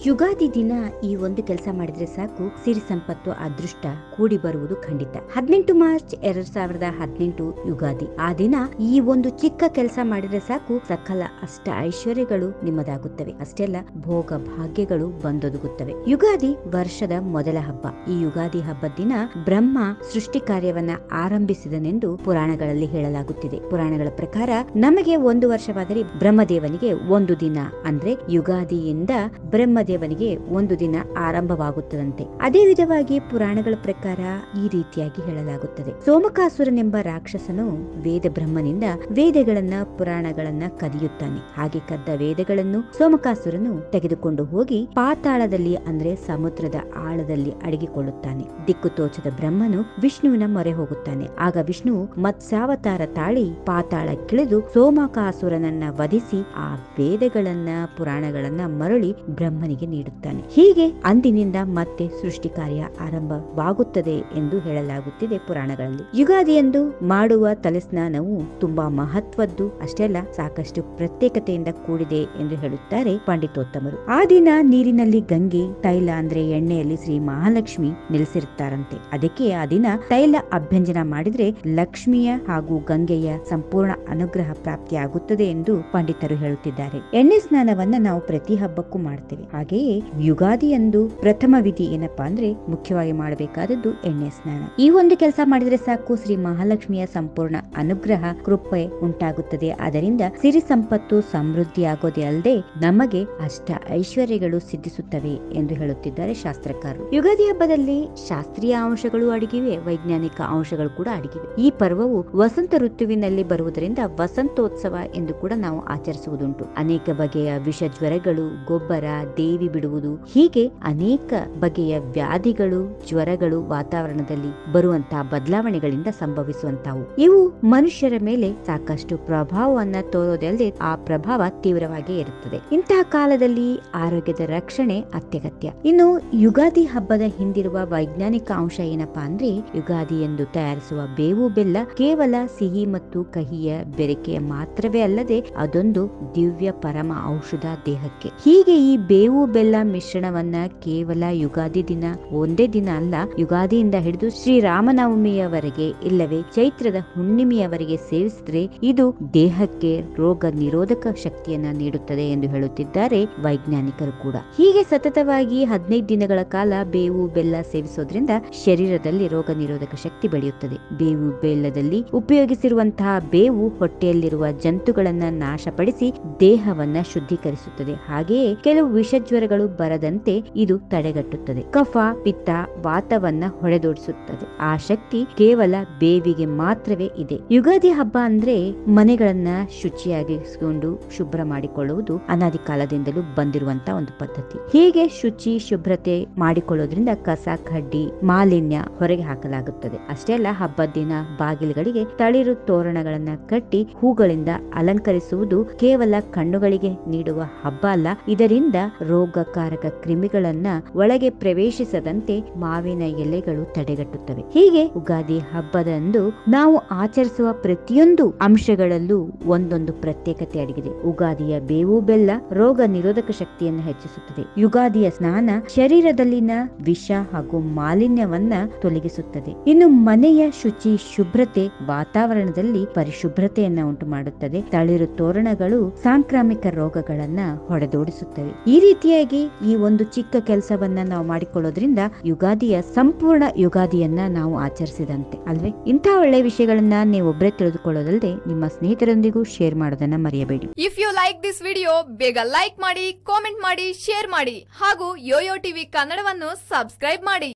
ಯುಗಾದಿ ದಿನ ಈ ಒಂದು ಕೆಲಸ ಮಾಡಿದ್ರೆ ಸಾಕು ಸಿರಿ ಸಂಪತ್ತು ಅದೃಷ್ಟ ಕೂಡಿ ಬರುವುದು ಖಂಡಿತ ಹದಿನೆಂಟು ಮಾರ್ಚ್ ಎರಡ್ ಸಾವಿರದ ಹದಿನೆಂಟು ಯುಗಾದಿ ಆ ದಿನ ಈ ಒಂದು ಚಿಕ್ಕ ಕೆಲಸ ಮಾಡಿದ್ರೆ ಸಾಕು ಸಕಲ ಅಷ್ಟ ಐಶ್ವರ್ಯಗಳು ನಿಮ್ಮದಾಗುತ್ತವೆ ಅಷ್ಟೆಲ್ಲ ಭೋಗ ಭಾಗ್ಯಗಳು ಬಂದೊದಗುತ್ತವೆ ಯುಗಾದಿ ವರ್ಷದ ಮೊದಲ ಹಬ್ಬ ಈ ಯುಗಾದಿ ಹಬ್ಬದ ದಿನ ಬ್ರಹ್ಮ ಸೃಷ್ಟಿ ಕಾರ್ಯವನ್ನ ಆರಂಭಿಸಿದನೆಂದು ಪುರಾಣಗಳಲ್ಲಿ ಹೇಳಲಾಗುತ್ತಿದೆ ಪುರಾಣಗಳ ಪ್ರಕಾರ ನಮಗೆ ಒಂದು ವರ್ಷವಾದರೆ ಬ್ರಹ್ಮದೇವನಿಗೆ ಒಂದು ದಿನ ಅಂದ್ರೆ ಯುಗಾದಿಯಿಂದ ಬ್ರಹ್ಮದೇವನಿಗೆ ಒಂದು ದಿನ ಆರಂಭವಾಗುತ್ತದಂತೆ ಅದೇ ವಿಧವಾಗಿ ಪುರಾಣಗಳ ಪ್ರಕಾರ ಈ ರೀತಿಯಾಗಿ ಹೇಳಲಾಗುತ್ತದೆ ಸೋಮಕಾಸುರನೆಂಬ ರಾಕ್ಷಸನು ವೇದ ಬ್ರಹ್ಮನಿಂದ ವೇದಗಳನ್ನ ಪುರಾಣಗಳನ್ನ ಕದಿಯುತ್ತಾನೆ ಹಾಗೆ ಕದ್ದ ವೇದಗಳನ್ನು ಸೋಮಕಾಸುರನು ತೆಗೆದುಕೊಂಡು ಹೋಗಿ ಪಾತಾಳದಲ್ಲಿ ಅಂದ್ರೆ ಸಮುದ್ರದ ಆಳದಲ್ಲಿ ಅಡಗಿಕೊಳ್ಳುತ್ತಾನೆ ದಿಕ್ಕು ತೋಚದ ಬ್ರಹ್ಮನು ವಿಷ್ಣುವಿನ ಮೊರೆ ಹೋಗುತ್ತಾನೆ ಆಗ ವಿಷ್ಣು ಮತ್ಸ್ಯಾವತಾರ ತಾಳಿ ಪಾತಾಳಕ್ಕಿಳಿದು ಸೋಮಕಾಸುರನನ್ನ ವಧಿಸಿ ಆ ವೇದಗಳನ್ನ ಪುರಾಣಗಳನ್ನ ಮರಳಿ ಬ್ರಹ್ಮನಿಗೆ ನೀಡುತ್ತಾನೆ ಹೀಗೆ ಅಂದಿನಿಂದ ಮತ್ತೆ ಸೃಷ್ಟಿ ಕಾರ್ಯ ಆರಂಭವಾಗುತ್ತದೆ ಎಂದು ಹೇಳಲಾಗುತ್ತಿದೆ ಪುರಾಣಗಳಲ್ಲಿ ಯುಗಾದಿಯಂದು ಮಾಡುವ ತಲೆಸ್ನಾನವು ತುಂಬಾ ಮಹತ್ವದ್ದು ಅಷ್ಟೇ ಅಲ್ಲ ಸಾಕಷ್ಟು ಪ್ರತ್ಯೇಕತೆಯಿಂದ ಕೂಡಿದೆ ಎಂದು ಹೇಳುತ್ತಾರೆ ಪಂಡಿತೋತ್ತಮರು ಆ ದಿನ ನೀರಿನಲ್ಲಿ ಗಂಗೆ ತೈಲ ಅಂದ್ರೆ ಎಣ್ಣೆಯಲ್ಲಿ ಶ್ರೀ ಮಹಾಲಕ್ಷ್ಮಿ ನೆಲೆಸಿರುತ್ತಾರಂತೆ ಅದಕ್ಕೆ ಆ ದಿನ ತೈಲ ಅಭ್ಯಂಜನ ಮಾಡಿದ್ರೆ ಲಕ್ಷ್ಮಿಯ ಹಾಗೂ ಗಂಗೆಯ ಸಂಪೂರ್ಣ ಅನುಗ್ರಹ ಪ್ರಾಪ್ತಿಯಾಗುತ್ತದೆ ಎಂದು ಪಂಡಿತರು ಹೇಳುತ್ತಿದ್ದಾರೆ ಎಣ್ಣೆ ಸ್ನಾನವನ್ನ ನಾವು ಪ್ರತಿ ಹಬ್ಬಕ್ಕೂ ಮಾಡ್ತೇವೆ ಹಾಗೆಯೇ ಯುಗಾದಿಯಂದು ಪ್ರಥಮ ವಿಧಿ ಏನಪ್ಪಾ ಅಂದ್ರೆ ಮುಖ್ಯವಾಗಿ ಮಾಡಬೇಕಾದದ್ದು ಎಣ್ಣೆ ಸ್ನಾನ ಈ ಒಂದು ಕೆಲಸ ಮಾಡಿದ್ರೆ ಸಾಕು ಶ್ರೀ ಮಹಾಲಕ್ಷ್ಮಿಯ ಸಂಪೂರ್ಣ ಅನುಗ್ರಹ ಕೃಪೆ ಉಂಟಾಗುತ್ತದೆ ಅದರಿಂದ ಸಿರಿ ಸಂಪತ್ತು ಸಮೃದ್ಧಿ ಆಗೋದೇ ಅಲ್ಲದೆ ನಮಗೆ ಅಷ್ಟ ಐಶ್ವರ್ಯಗಳು ಸಿದ್ಧಿಸುತ್ತವೆ ಎಂದು ಹೇಳುತ್ತಿದ್ದಾರೆ ಶಾಸ್ತ್ರಕಾರರು ಯುಗಾದಿ ಹಬ್ಬದಲ್ಲಿ ಶಾಸ್ತ್ರೀಯ ಅಂಶಗಳು ಅಡಗಿವೆ ವೈಜ್ಞಾನಿಕ ಅಂಶಗಳು ಕೂಡ ಅಡಗಿವೆ ಈ ಪರ್ವವು ವಸಂತ ಋತುವಿನಲ್ಲಿ ಬರುವುದರಿಂದ ವಸಂತೋತ್ಸವ ಎಂದು ಕೂಡ ನಾವು ಆಚರಿಸುವುದುಂಟು ಅನೇಕ ಬಗೆಯ ವಿಷ ಜ್ವರಗಳು ಗೊಬ್ಬರ ದೇವಿ ಬಿಡುವುದು ಹೀಗೆ ಅನೇಕ ಬಗೆಯ ವ್ಯಾಧಿಗಳು ಜ್ವರಗಳು ವಾತಾವರಣದಲ್ಲಿ ಬರುವಂತಹ ಬದಲಾವಣೆಗಳಿಂದ ಸಂಭವಿಸುವಂತವು ಇವು ಮನುಷ್ಯರ ಮೇಲೆ ಸಾಕಷ್ಟು ಪ್ರಭಾವವನ್ನ ತೋರೋದಲ್ಲದೆ ಆ ಪ್ರಭಾವ ತೀವ್ರವಾಗಿ ಇರುತ್ತದೆ ಇಂತಹ ಕಾಲದಲ್ಲಿ ಆರೋಗ್ಯದ ರಕ್ಷಣೆ ಅತ್ಯಗತ್ಯ ಇನ್ನು ಯುಗಾದಿ ಹಬ್ಬದ ಹಿಂದಿರುವ ವೈಜ್ಞಾನಿಕ ಅಂಶ ಏನಪ್ಪಾ ಅಂದ್ರೆ ಯುಗಾದಿ ಎಂದು ತಯಾರಿಸುವ ಬೇವು ಬೆಲ್ಲ ಕೇವಲ ಸಿಹಿ ಮತ್ತು ಕಹಿಯ ಬೆರಕೆಯ ಮಾತ್ರವೇ ಅಲ್ಲದೆ ಅದೊಂದು ದಿವ್ಯ ಪರಮ ಔಷಧ ದೇಹಕ್ಕೆ ಹೀಗೆ ಈ ಬೇವು ಬೆಲ್ಲ ಮಿಶ್ರಣವನ್ನ ಕೇವಲ ಯುಗಾದಿ ದಿನ ಒಂದೇ ದಿನ ಅಲ್ಲ ಯುಗಾದಿಯಿಂದ ಹಿಡಿದು ಶ್ರೀರಾಮನವಮಿಯವರೆಗೆ ಇಲ್ಲವೇ ಚೈತ್ರದ ಹುಣ್ಣಿಮೆಯವರೆಗೆ ಸೇವಿಸಿದ್ರೆ ಇದು ದೇಹಕ್ಕೆ ರೋಗ ನಿರೋಧಕ ಶಕ್ತಿಯನ್ನ ನೀಡುತ್ತದೆ ಎಂದು ಹೇಳುತ್ತಿದ್ದಾರೆ ವೈಜ್ಞಾನಿಕರು ಕೂಡ ಹೀಗೆ ಸತತವಾಗಿ ಹದಿನೈದು ದಿನಗಳ ಕಾಲ ಬೇವು ಬೆಲ್ಲ ಸೇವಿಸೋದ್ರಿಂದ ಶರೀರದಲ್ಲಿ ರೋಗ ನಿರೋಧಕ ಶಕ್ತಿ ಬೆಳೆಯುತ್ತದೆ ಬೇವು ಬೆಲ್ಲದಲ್ಲಿ ಉಪಯೋಗಿಸಿರುವಂತಹ ಬೇವು ಹೊಟ್ಟೆಯಲ್ಲಿರುವ ಜಂತುಗಳನ್ನ ನಾಶಪಡಿಸಿ ದೇಹವನ್ನ ಶುದ್ಧೀಕರಿಸುತ್ತದೆ ಹಾಗೆಯೇ ಕೆಲವು ವಿಷಜ್ವರಗಳು ಬರದಂತೆ ಇದು ತಡೆಗಟ್ಟುತ್ತದೆ ಕಫ ಪಿತ್ತ ವಾತವನ್ನ ಹೊಡೆದೋಡಿಸುತ್ತದೆ ಆ ಶಕ್ತಿ ಕೇವಲ ಬೇವಿಗೆ ಮಾತ್ರವೇ ಇದೆ ಯುಗಾದಿ ಹಬ್ಬ ಅಂದ್ರೆ ಮನೆಗಳನ್ನ ಶುಚಿಯಾಗಿಸಿಕೊಂಡು ಶುಭ್ರ ಮಾಡಿಕೊಳ್ಳುವುದು ಅನಾದಿ ಕಾಲದಿಂದಲೂ ಬಂದಿರುವಂತಹ ಒಂದು ಪದ್ಧತಿ ಹೀಗೆ ಶುಚಿ ಶುಭ್ರತೆ ಮಾಡಿಕೊಳ್ಳೋದ್ರಿಂದ ಕಸ ಕಡ್ಡಿ ಮಾಲಿನ್ಯ ಹೊರಗೆ ಹಾಕಲಾಗುತ್ತದೆ ಅಷ್ಟೇ ಅಲ್ಲ ಹಬ್ಬದ ದಿನ ಬಾಗಿಲುಗಳಿಗೆ ತಳಿರು ತೋರಣಗಳನ್ನ ಕಟ್ಟಿ ಹೂಗಳಿಂದ ಅಲಂಕರಿಸುವುದು ಕೇವಲ ಕಣ್ಣುಗಳಿಗೆ ನೀಡುವ ಹಬ್ಬ ಅಲ್ಲ ಇದರಿಂದ ರೋಗಕಾರಕ ಕ್ರಿಮಿಗಳನ್ನ ಒಳಗೆ ಪ್ರವೇಶಿಸದಂತೆ ಮಾವಿನ ಎಲೆಗಳು ತಡೆಗಟ್ಟುತ್ತವೆ ಹೀಗೆ ಉಗಾದಿ ಹಬ್ಬದಂದು ನಾವು ಆಚರಿಸುವ ಪ್ರತಿಯೊಂದು ಅಂಶಗಳಲ್ಲೂ ಒಂದೊಂದು ಪ್ರತ್ಯೇಕತೆ ಅಡಗಿದೆ ಉಗಾದಿಯ ಬೇವು ಬೆಲ್ಲ ರೋಗ ನಿರೋಧಕ ಶಕ್ತಿಯನ್ನು ಹೆಚ್ಚಿಸುತ್ತದೆ ಯುಗಾದಿಯ ಸ್ನಾನ ಶರೀರದಲ್ಲಿನ ವಿಷ ಹಾಗೂ ಮಾಲಿನ್ಯವನ್ನ ತೊಲಗಿಸುತ್ತದೆ ಇನ್ನು ಮನೆಯ ಶುಚಿ ಶುಭ್ರತೆ ವಾತಾವರಣದಲ್ಲಿ ಪರಿಶುಭ್ರತೆಯನ್ನ ಉಂಟು ಮಾಡುತ್ತದೆ ತಳಿರು ತೋರಣಗಳು ಸಾಂಕ್ರಾಮಿಕ ರೋಗಗಳನ್ನ ಹೊಡೆದೋಡಿಸುತ್ತವೆ ಈ ರೀತಿಯಾಗಿ ಈ ಒಂದು ಚಿಕ್ಕ ಕೆಲಸವನ್ನ ನಾವು ಮಾಡಿಕೊಳ್ಳೋದ್ರಿಂದ ಯುಗಾದಿಯ ಸಂಪೂರ್ಣ ಯುಗಾದಿಯನ್ನ ನಾವು ಆಚರಿಸಿದಂತೆ ಅಲ್ವೇ ಇಂಥ ಒಳ್ಳೆ ವಿಷಯಗಳನ್ನ ನೀವು ಒಬ್ಬರೇ ತಿಳಿದುಕೊಳ್ಳೋದಲ್ಲದೆ ನಿಮ್ಮ ಸ್ನೇಹಿತರೊಂದಿಗೂ ಶೇರ್ ಮಾಡೋದನ್ನ ಮರೆಯಬೇಡಿ if you like this video ಬೇಗ ಲೈಕ್ ಮಾಡಿ ಕಾಮೆಂಟ್ ಮಾಡಿ ಶೇರ್ ಮಾಡಿ ಹಾಗೂ ಯೋಯೋ ಟಿವಿ ಕನ್ನಡವನ್ನು ಸಬ್ಸ್ಕ್ರೈಬ್ ಮಾಡಿ